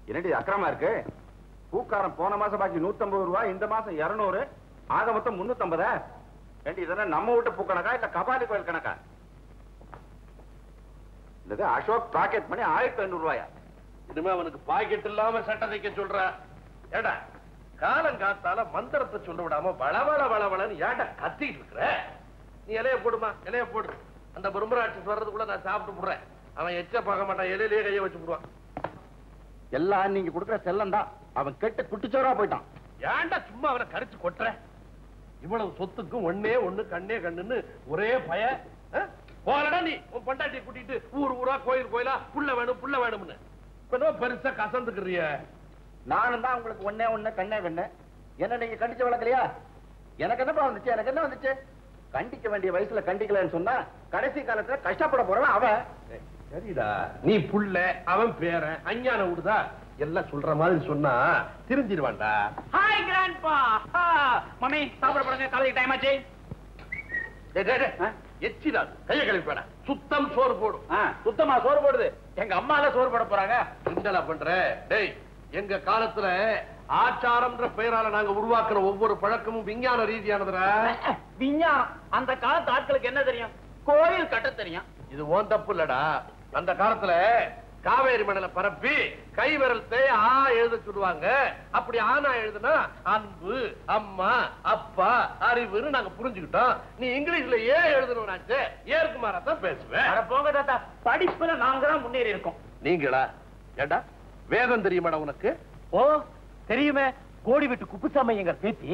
என்னடி அக்கிரமா இருக்கு பூக்காரன் போன மாசம் பாக்கி நூத்தம்பது ரூபா இந்த மாசம் இருநூறு ஆக மொத்தம் முன்னூத்தம்பதா ஏண்டி இதெல்லாம் நம்ம வீட்டு பூ கணக்கா இல்ல கபாலி கோயில் கணக்கா இல்லது அசோக் பாக்கெட் பண்ணி ஆயிரத்தி ஐநூறு ரூபாயா இனிமே அவனுக்கு பாக்கெட் இல்லாம சட்டை தைக்க சொல்ற ஏடா காலங்காத்தால மந்திரத்தை சொல்ல விடாம வளவள வளவளன்னு ஏன்டா கத்திட்டு இருக்கிற நீ இலைய போடுமா இலைய போடு அந்த பிரம்மராட்சி வர்றதுக்குள்ள நான் சாப்பிட்டு போடுறேன் அவன் எச்ச பார்க்க மாட்டான் இலையிலேயே கைய வச்சு போடுவான் எல்லாம் நீங்க கொடுக்குற செல்லம் தான் அவன் கெட்டு குட்டிச்சோரா போயிட்டான் ஏன்டா சும்மா அவனை கரிச்சு கொட்டுற இவ்வளவு சொத்துக்கும் ஒண்ணே ஒண்ணு கண்ணே கண்ணுன்னு ஒரே பய ஆ? போறடா நீ உன் பொண்டாட்டியை கூட்டிட்டு ஊர் ஊரா கோயில் கோயிலா புள்ள வேணும் புள்ள வேணும்னு இப்ப என்னவோ பெருசா கசந்துக்கிறிய நானும் தான் உங்களுக்கு ஒண்ணே ஒண்ணு கண்ணே கண்ணு என்ன நீங்க கண்டிச்சு வளர்க்கலையா எனக்கு என்னப்பா வந்துச்சு எனக்கு என்ன வந்துச்சு கண்டிக்க வேண்டிய வயசுல கண்டிக்கலன்னு சொன்னா கடைசி காலத்துல கஷ்டப்பட போறவன் அவன் சரிடா நீ புள்ள அவன் பேரன் அஞ்ஞான விடுதா எல்லாம் சொல்ற மாதிரி சொன்னா தெரிஞ்சிருவான்டா ஹாய் கிராண்ட்பா மம்மி சாப்பிட போடுங்க காலேஜ் டைம் ஆச்சு டேய், டேய், டேய். எச்சிடா கைய கழிப்படா சுத்தம் சோறு போடும் ஆ, சுத்தமா சோறு போடுது எங்க அம்மால சோறு போட போறாங்க கிண்டலா பண்ற டேய் எங்க காலத்துல ஆச்சாரம்ன்ற பெயரால நாங்க உருவாக்குற ஒவ்வொரு பழக்கமும் விஞ்ஞான ரீதியானதுடா விஞ்ஞானம் அந்த காலத்து ஆட்களுக்கு என்ன தெரியும் கோயில் கட்ட தெரியும் இது ஓன் தப்பு இல்லடா அந்த காலத்துல காவேரி மணலை பரப்பி கை விரல் தேய ஆ எழுத சொல்லுவாங்க அப்படி ஆனா எழுதுனா அன்பு அம்மா அப்பா அறிவுன்னு நாங்க புரிஞ்சுக்கிட்டோம் நீ இங்கிலீஷ்ல ஏ எழுதணும்னாச்சு ஏற்கு மாறா தான் பேசுவேன் அட போங்க தாத்தா படிப்புல நாங்க தான் முன்னேறி இருக்கோம் நீங்களா ஏண்டா வேதம் தெரியுமாடா உனக்கு ஓ தெரியுமே கோடி விட்டு குப்புசாமி எங்க பேத்தி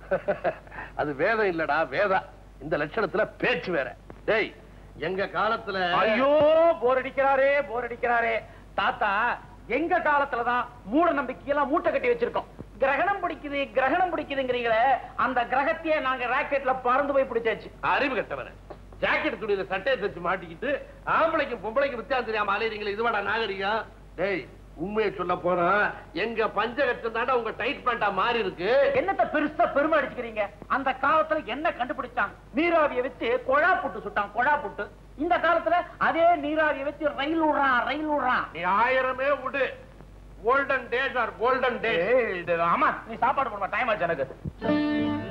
அது வேதம் இல்லடா வேதா இந்த லட்சணத்துல பேச்சு வேற டேய் எங்க காலத்துல ஐயோ போர் அடிக்கிறாரே போர் அடிக்கிறாரே தாத்தா எங்க காலத்துலதான் மூட நம்பிக்கையெல்லாம் மூட்டை கட்டி வச்சிருக்கோம் கிரகணம் பிடிக்குது கிரகணம் பிடிக்குதுங்கிறீங்களே அந்த கிரகத்தையே நாங்க ராக்கெட்ல பறந்து போய் பிடிச்சாச்சு அறிவு கட்டவன ஜாக்கெட் துணியில சட்டையை தச்சு மாட்டிக்கிட்டு ஆம்பளைக்கும் பொம்பளைக்கும் வித்தியாசம் தெரியாம அலையறீங்களே இதுவாடா நாகரிகம் டேய் உண்மையை சொல்ல போனா எங்க பஞ்சகட்சம் தாண்டா உங்க டைட் பேண்டா மாறி இருக்கு என்னத்த பெருசா பெருமை அடிச்சுக்கிறீங்க அந்த காலத்துல என்ன கண்டுபிடிச்சான் நீராவிய வச்சு கொழா புட்டு சுட்டான் கொழா புட்டு இந்த காலத்துல அதே நீராவிய வச்சு ரயில் விடுறான் ரயில் விடுறான் நீ ஆயிரமே விடு golden days are golden days ஏய், இது ஆமா நீ சாப்பாடு போடுமா டைம் ஆச்சு எனக்கு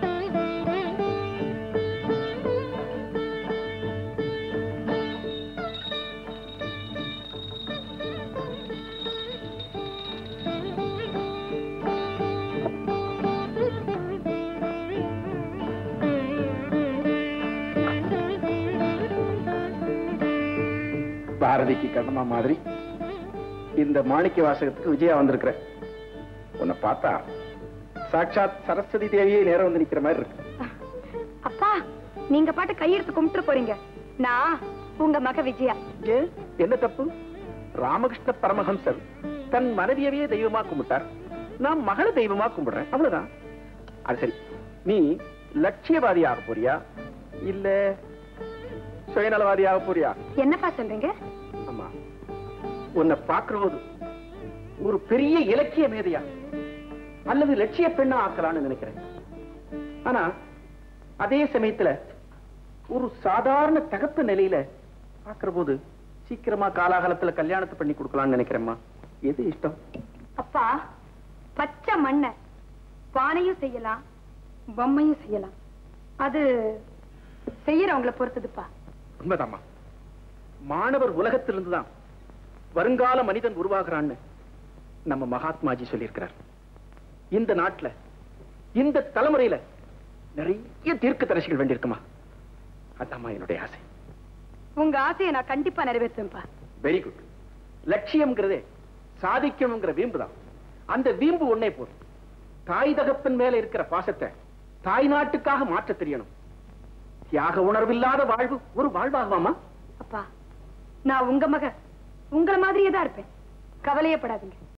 பாரதிக்கு கண்ணம்மா மாதிரி இந்த மாணிக்க வாசகத்துக்கு விஜயா வந்திருக்கிற உன்னை பார்த்தா சாட்சாத் சரஸ்வதி தேவியே நேரம் வந்து நிக்கிற மாதிரி இருக்கு அப்பா நீங்க பாட்டு கையெடுத்து கும்பிட்டு போறீங்க நான் உங்க மக விஜயா ஏன் என்ன தப்பு ராமகிருஷ்ண பரமஹம்சர் தன் மனைவியவே தெய்வமா கும்பிட்டார் நான் மகளை தெய்வமா கும்பிடுறேன் அவ்வளவுதான் அது சரி நீ லட்சியவாதியாக போறியா இல்ல சுயநலவாதியாக போறியா என்னப்பா சொல்றீங்க ஆமா உன்னை பார்க்கிற போது ஒரு பெரிய இலக்கிய மேதையா அல்லது லட்சிய பெண்ணா ஆக்கலாம்னு நினைக்கிறேன் ஆனா அதே சமயத்துல ஒரு சாதாரண தகப்பு நிலையில பார்க்கிற போது சீக்கிரமா காலாகாலத்துல கல்யாணத்தை பண்ணி கொடுக்கலாம்னு நினைக்கிறேம்மா எது இஷ்டம் அப்பா பச்சை மண்ணை பானையும் செய்யலாம் பொம்மையும் செய்யலாம் அது செய்யறவங்களை பொறுத்ததுப்பா உண்மைதாம்மா மாணவர் உலகத்திலிருந்து தான் வருங்கால மனிதன் உருவாகிறான்னு நம்ம மகாத்மாஜி சொல்லியிருக்கிறார் இந்த நாட்டுல இந்த தலைமுறையில நிறைய தீர்க்க தரிசிகள் வேண்டியிருக்குமா அதாம்மா என்னுடைய ஆசை உங்க ஆசையை நான் கண்டிப்பா நிறைவேற்றுவேன்ப்பா வெரி குட் லட்சியம்ங்கிறதே சாதிக்கணுங்கிற வீம்பு தான் அந்த வீம்பு ஒன்னே போதும் தாய் தகப்பன் மேல இருக்கிற பாசத்தை தாய் நாட்டுக்காக மாற்ற தெரியணும் தியாக உணர்வில்லாத வாழ்வு ஒரு வாழ்வாகுமாமா அப்பா நான் உங்க மக உங்கள மாதிரியே தான் இருப்பேன் கவலையப்படாதீங்க